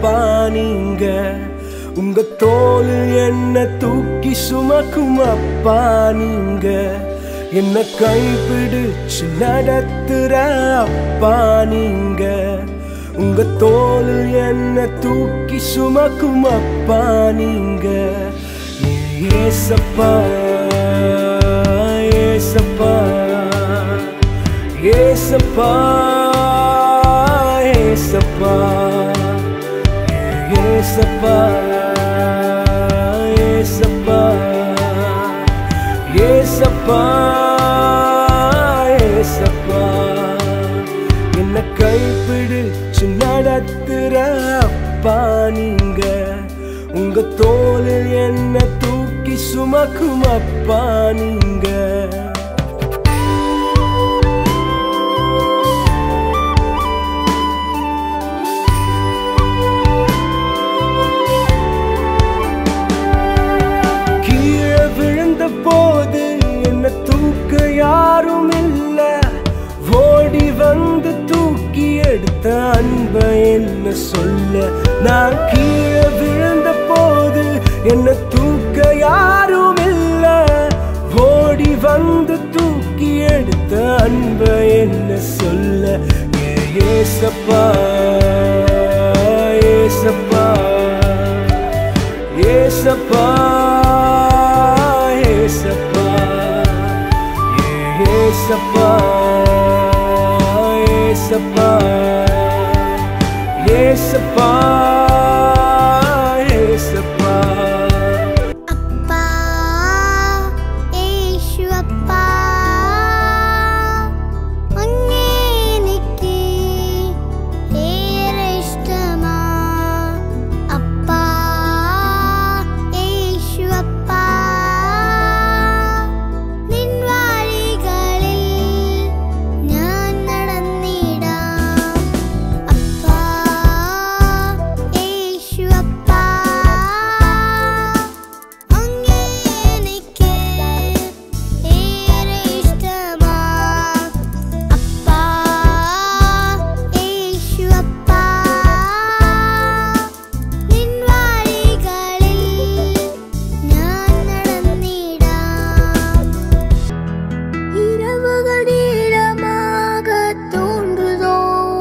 அப்பா நீங்க உங்க தோல் என்ன தூக்கி சுமக்கும் அப்பா நீங்க என்ன கைப்பிடிச்சு நடத்துற அப்பா நீங்க உங்க தோல் என்ன தூக்கி சுமக்கும் அப்பா நீங்க ஏசப்பா ஏசப்பா ஏசப்பா ஏசப்பா ஏசப்பா ஏசப்பா ஏசப்பா ஏசப்பா என்ன கைப்பிடிச்சு நடத்துற அப்பா நீங்க உங்க தோளில் என்ன தூக்கி சுமக்கும் அப்பா நீங்க கீழே விழுந்த போது என்ன தூக்க யாரும் இல்ல ஓடி வந்து தூக்கி எடுத்த அன்ப என்ன சொல்ல நான் கீழே விழுந்த போது என்ன தூக்க யாரும் இல்ல ஓடி வந்து தூக்கி எடுத்த அன்ப என்ன சொல்ல ஏ ஏசப்பா ஏசப்பா ஏசப்பா ஏசப்பா ஏசப்பா ஏசப்பா ஏசப்பா ஏசப்பா அப்பா യേശു அப்பா അങ്ങേ എനിക്ക് ഏറെ ഇഷ്ടമാ அப்பா യേശു அப்பா നിൻ വഴികളിൽ ഞാൻ നടന്നിടാം அப்பா യേശു அப்பா അങ്ങേ എനിക്ക് ഏറെ ഇഷ്ടമാ அப்பா യേശു அப்பா നിൻ വഴികളിൽ ഞാൻ നടന്നിടാം இரவுகள் நீளமாக தோன்றுதோ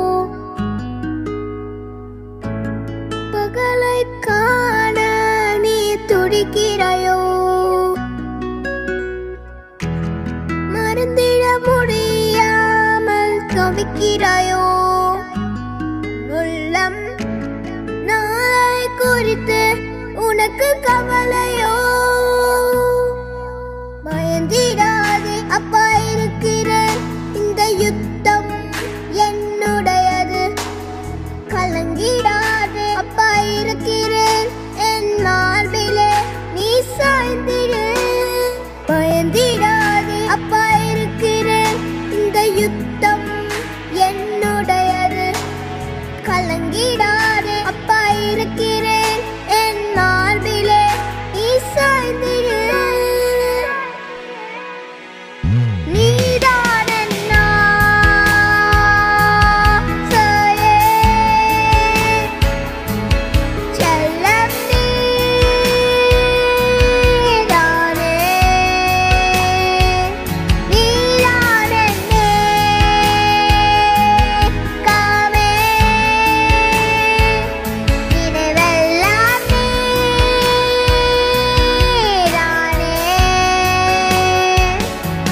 பகலை காண நீ துடிக்கிறாயோ மறந்திட முடியாமல் தவிக்கிறாயோ உள்ளம் நாளை குறித்து உனக்கு கவலையோ பயந்திடாதே அப்பா இருக்கிறேன் இந்த யுத்தம் என்னுடையது கலங்கிடாதே அப்பா இருக்கிறேன் என் மார்பிலே நீ சாய்ந்திடு பயந்திடாதே அப்பா இருக்கிறேன் இந்த யுத்தம் என்னுடையது கலங்கிடாதே அப்பா இருக்கிறேன் என் மார்பிலே நீ சாய்ந்திடு நீதான் என் ஆசையே. செல்லம் நீதானே. நீதான் என் ஏக்கமே. நினைவெல்லாம் நீதானே.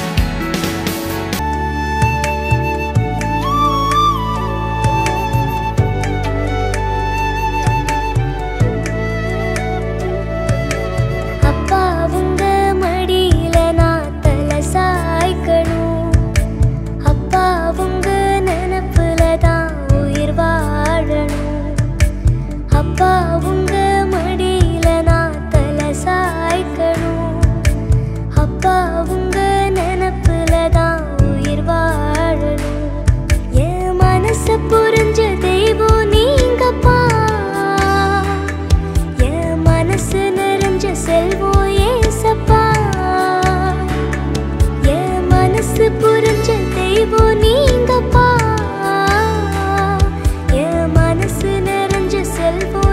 அப்பா உங்க மடியில நான் தலை சாய்க்கணும் அப்பா உங்க நினப்புல தான் உயிர் வாழணும் அப்பா உங்க மடியில நான் தலை சாய்க்கணும் அப்பா உங்க நினப்புல தான் உயிர் வாழணும் என் மனசு புரிஞ்ச தெய்வம் நீங்கப்பா என் மனசு நிறைஞ்ச செல்வம் ஏசப்பா என் மனசு புரிஞ்ச தெய்வம் நீங்கப்பா என் மனசு நிறைஞ்ச செல்வம்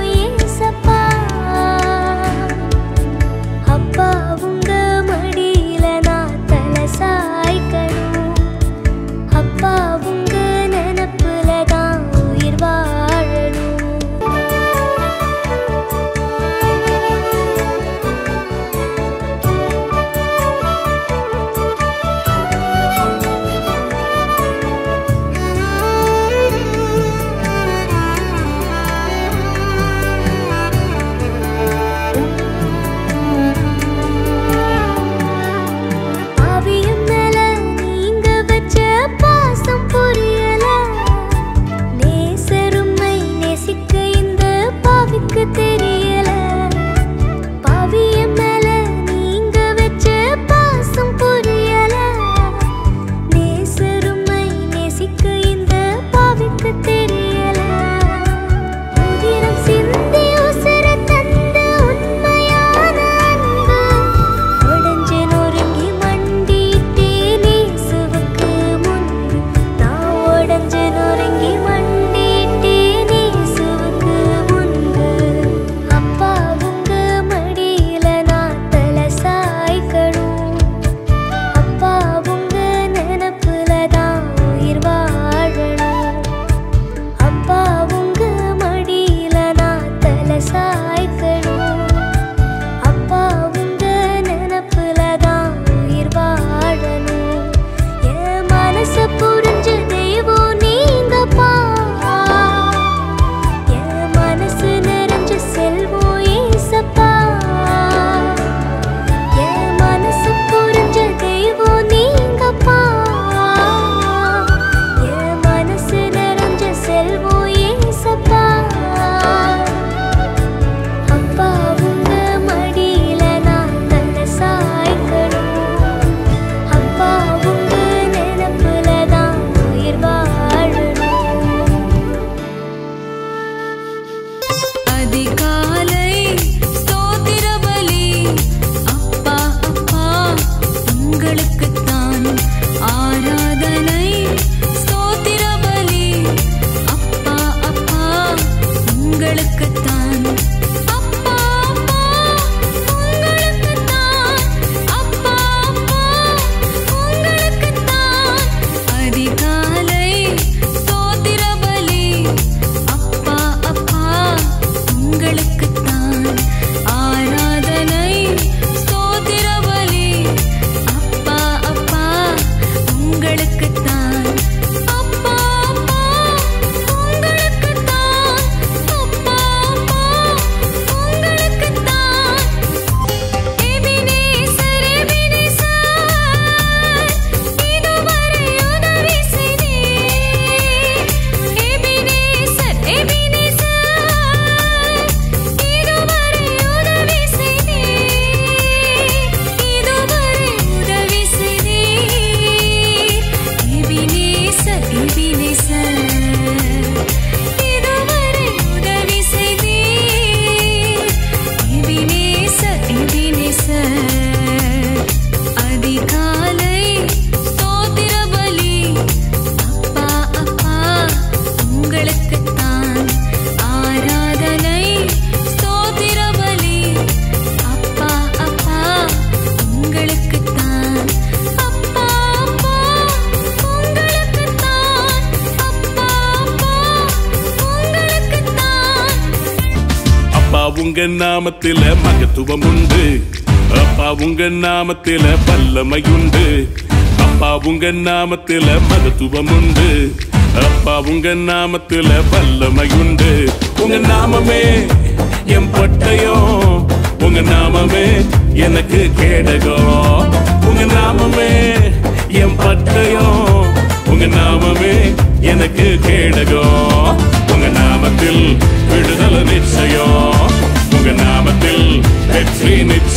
அதிகாலை ஸ்தோத்திர பலி அப்பா அப்பா உங்களுக்குத்தான் ஆராதனை ஸ்தோத்திர பலி அப்பா அப்பா உங்களுக்குத்தான் அப்பா அப்பா உங்களுக்குத்தான் அப்பா அப்பா உங்களுக்குத்தான் அதிகாலை ஸ்தோத்திர பலி அப்பா அப்பா உங்களுக்குத்தான் ஆராதனை ஸ்தோத்திர பலி அப்பா அப்பா உங்களுக்குத்தான் அப்பா அப்பா உங்களுக்குத்தான் அப்பா அப்பா உங்களுக்குத்தான் எபினேசர் எபினேசர் இதுவரை உதவி செய்தீர் எபினேசர் எபினேசர் இதுவரை உதவி செய்தீர் இதுவரை உதவி செய்தீர் எபினேசர் எபினேசர் இதுவரை உதவி செய்தீர் எபினேசர் எபினேசர் அதிகாலை ஸ்தோத்திர பலி அப்பா அப்பா உங்களுக்குத்தான் ஆராதனை ஸ்தோத்திர பலி அப்பா அப்பா உங்களுக்குத்தான் அப்பா அப்பா உங்களுக்குத்தான் அப்பா அப்பா உங்களுக்குத்தான் அப்பா உங்க நாமத்தில மகத்துவம் உண்டு அப்பா உங்க நாமத்தில வல்லமையுண்டு அப்பா உங்க நாமத்தில மகத்துவம் உண்டு அப்பா உங்க நாமத்தில வல்லமையுண்டு உங்க நாமமே என் பட்டயம் உங்க நாமமே எனக்கு கேடகம் உங்க நாமமே என் பட்டயம் உங்க நாமமே எனக்கு கேடகம் உங்க நாமத்தில் விடுதலை நிச்சயம் உங்க நாமத்தில் வெற்றி நிச்சயம்